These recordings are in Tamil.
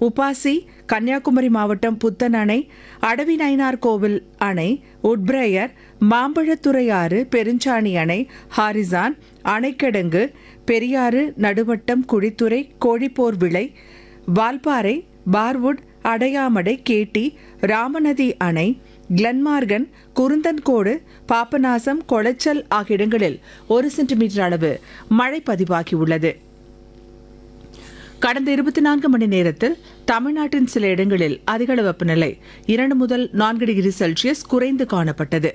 உபாசி கன்னியாகுமரி மாவட்டம் புத்தன் அணை அடவி நயினார் கோவில் அணை உட்பிரயர் மாம்பழத்துறை ஆறு பெருஞ்சாணி அணை ஹாரிசான் அணைக்கிடங்கு பெரியாறு நடுவட்டம் குழித்துறை கோழிப்போர் விளை வால்பாறை பார்வுட் அடையாமடை கேட்டி ராமநதி அணை கிளன்மார்கன் குருந்தன்கோடு பாபநாசம் கொளச்சல் ஆகிய இடங்களில் ஒரு சென்டிமீட்டர் அளவு மழை பதிவாகியுள்ளது கடந்த இருபத்தி நான்கு மணி நேரத்தில் தமிழ்நாட்டின் சில இடங்களில் அதிகளவு வெப்பநிலை இரண்டு முதல் நான்கு டிகிரி செல்சியஸ் குறைந்து காணப்பட்டது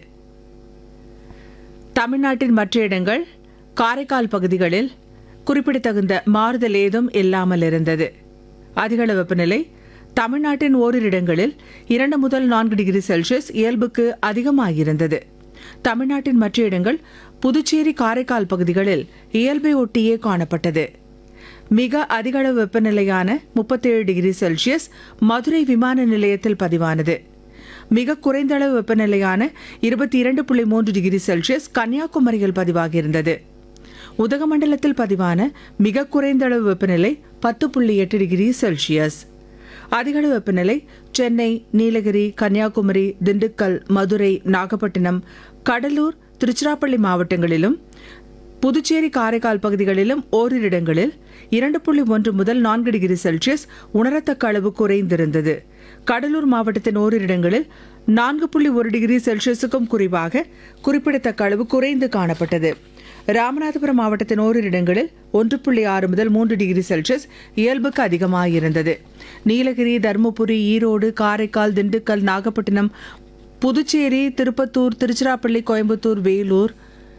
தமிழ்நாட்டின் மற்ற இடங்கள் காரைக்கால் பகுதிகளில் குறிப்பிடத்தகுந்த மாறுதல் ஏதும் இல்லாமல் இருந்தது அதிகளவு வெப்பநிலை தமிழ்நாட்டின் ஓரிரு இடங்களில் இரண்டு முதல் நான்கு டிகிரி செல்சியஸ் இயல்புக்கு அதிகமாகியிருந்தது தமிழ்நாட்டின் மற்ற இடங்கள் புதுச்சேரி காரைக்கால் பகுதிகளில் இயல்பை ஒட்டியே காணப்பட்டது மிக அதிகளவு வெப்பநிலையான முப்பத்தேழு டிகிரி செல்சியஸ் மதுரை விமான நிலையத்தில் பதிவானது மிக குறைந்த அளவு வெப்பநிலையான இருபத்தி இரண்டு புள்ளி மூன்று டிகிரி செல்சியஸ் கன்னியாகுமரியில் பதிவாகியிருந்தது உதகமண்டலத்தில் பதிவான மிக குறைந்த அளவு வெப்பநிலை பத்து புள்ளி எட்டு டிகிரி செல்சியஸ் அதிகளவு வெப்பநிலை சென்னை நீலகிரி கன்னியாகுமரி திண்டுக்கல் மதுரை நாகப்பட்டினம் கடலூர் திருச்சிராப்பள்ளி மாவட்டங்களிலும் புதுச்சேரி காரைக்கால் பகுதிகளிலும் ஓரிரு இடங்களில் இரண்டு புள்ளி ஒன்று முதல் நான்கு டிகிரி செல்சியஸ் உணரத்தக்க அளவு குறைந்திருந்தது கடலூர் மாவட்டத்தின் ஓரிரு இடங்களில் நான்கு புள்ளி ஒரு டிகிரி செல்சியஸுக்கும் குறைவாக குறிப்பிடத்தக்க அளவு குறைந்து காணப்பட்டது ராமநாதபுரம் மாவட்டத்தின் ஓரிரு இடங்களில் ஒன்று புள்ளி ஆறு முதல் மூன்று டிகிரி செல்சியஸ் இயல்புக்கு அதிகமாயிருந்தது நீலகிரி தருமபுரி ஈரோடு காரைக்கால் திண்டுக்கல் நாகப்பட்டினம் புதுச்சேரி திருப்பத்தூர் திருச்சிராப்பள்ளி கோயம்புத்தூர் வேலூர்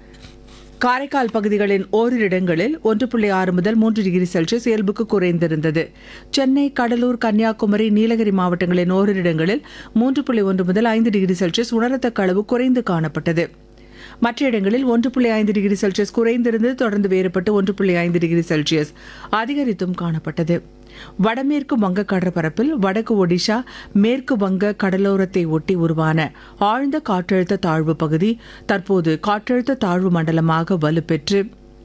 காரைக்கால் பகுதிகளின் ஓரிரு இடங்களில் ஒன்று புள்ளி ஆறு முதல் மூன்று டிகிரி செல்சியஸ் இயல்புக்கு குறைந்திருந்தது சென்னை கடலூர் கன்னியாகுமரி நீலகிரி மாவட்டங்களின் ஓரிரு இடங்களில் மூன்று புள்ளி ஒன்று முதல் ஐந்து டிகிரி செல்சியஸ் உணரத்தக்க அளவு குறைந்து காணப்பட்டது மற்ற இடங்களில் ஒன்று புள்ளி ஐந்து டிகிரி செல்சியஸ் குறைந்திருந்தது தொடர்ந்து வேறுபட்டு ஒன்று புள்ளி ஐந்து டிகிரி செல்சியஸ் அதிகரித்தும் காணப்பட்டது வடமேற்கு வங்க கடற்பரப்பில் வடக்கு ஒடிஷா மேற்கு வங்க கடலோரத்தை ஒட்டி உருவான ஆழ்ந்த காற்றழுத்த தாழ்வு பகுதி தற்போது காற்றழுத்த தாழ்வு மண்டலமாக வலுப்பெற்று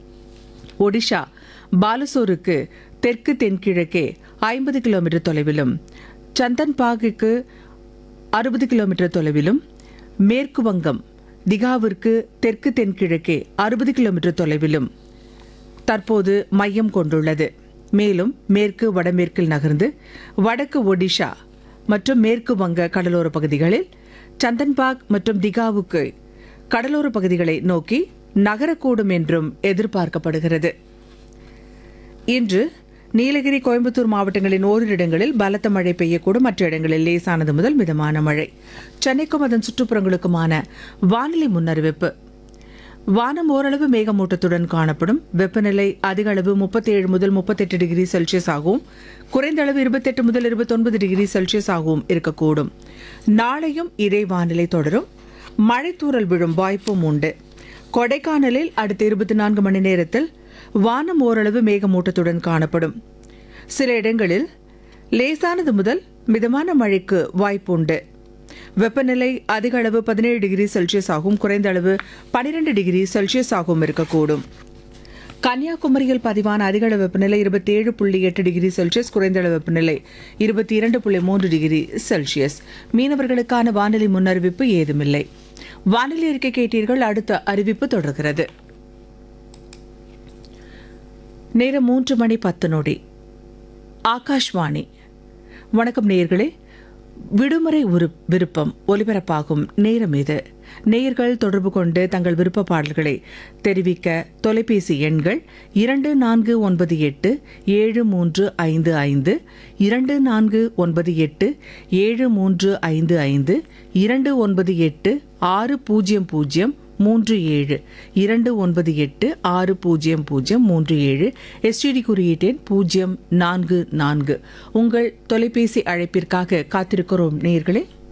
ஒடிஷா பாலசோருக்கு தெற்கு தென்கிழக்கே ஐம்பது கிலோமீட்டர் தொலைவிலும் சந்தன்பாகுக்கு அறுபது கிலோமீட்டர் தொலைவிலும் மேற்கு வங்கம் திகாவிற்கு தெற்கு தென்கிழக்கே அறுபது கிலோமீட்டர் தொலைவிலும் தற்போது மையம் கொண்டுள்ளது மேலும் மேற்கு வடமேற்கில் நகர்ந்து வடக்கு ஒடிஷா மற்றும் மேற்கு வங்க கடலோர பகுதிகளில் சந்தன்பாக் மற்றும் திகாவுக்கு கடலோர பகுதிகளை நோக்கி நகரக்கூடும் என்றும் எதிர்பார்க்கப்படுகிறது இன்று நீலகிரி கோயம்புத்தூர் மாவட்டங்களின் ஓரிரு இடங்களில் பலத்த மழை பெய்யக்கூடும் மற்ற இடங்களில் லேசானது முதல் மிதமான மழை சென்னைக்கும் அதன் சுற்றுப்புறங்களுக்குமான வானிலை முன்னறிவிப்பு வானம் ஓரளவு மேகமூட்டத்துடன் காணப்படும் வெப்பநிலை அதிக அளவு முப்பத்தேழு முதல் முப்பத்தெட்டு டிகிரி செல்சியஸ் ஆகவும் குறைந்த அளவு இருபத்தெட்டு முதல் இருபத்தொன்பது டிகிரி செல்சியஸ் ஆகவும் இருக்கக்கூடும் நாளையும் இதே வானிலை தொடரும் மழைத்தூறல் விழும் வாய்ப்பும் உண்டு கொடைக்கானலில் அடுத்த இருபத்தி நான்கு மணி நேரத்தில் வானம் ஓரளவு மேகமூட்டத்துடன் காணப்படும் சில இடங்களில் லேசானது முதல் மிதமான மழைக்கு வாய்ப்புண்டு வெப்பநிலை அதிக அளவு பதினேழு டிகிரி செல்சியஸ் ஆகவும் குறைந்த அளவு பனிரெண்டு டிகிரி செல்சியஸ் ஆகவும் இருக்கக்கூடும் கன்னியாகுமரியில் பதிவான அதிகளவு வெப்பநிலை இருபத்தி ஏழு புள்ளி எட்டு டிகிரி செல்சியஸ் குறைந்த அளவு வெப்பநிலை இருபத்தி இரண்டு புள்ளி மூன்று டிகிரி செல்சியஸ் மீனவர்களுக்கான வானிலை முன்னறிவிப்பு ஏதுமில்லை வானிலை அறிக்கை கேட்டீர்கள் அடுத்த அறிவிப்பு தொடர்கிறது நேரம் மூன்று மணி பத்து நொடி ஆகாஷ்வாணி வணக்கம் நேயர்களே விடுமுறை உரு விருப்பம் ஒலிபரப்பாகும் நேரம் இது நேயர்கள் தொடர்பு கொண்டு தங்கள் விருப்ப பாடல்களை தெரிவிக்க தொலைபேசி எண்கள் இரண்டு நான்கு ஒன்பது எட்டு ஏழு மூன்று ஐந்து ஐந்து இரண்டு நான்கு ஒன்பது எட்டு ஏழு மூன்று ஐந்து ஐந்து இரண்டு ஒன்பது எட்டு ஆறு பூஜ்ஜியம் பூஜ்ஜியம் மூன்று ஏழு இரண்டு ஒன்பது எட்டு ஆறு பூஜ்ஜியம் பூஜ்ஜியம் மூன்று ஏழு எஸ்டிடி குறியீட்டெண் பூஜ்ஜியம் நான்கு நான்கு உங்கள் தொலைபேசி அழைப்பிற்காக காத்திருக்கிறோம் நேயர்களே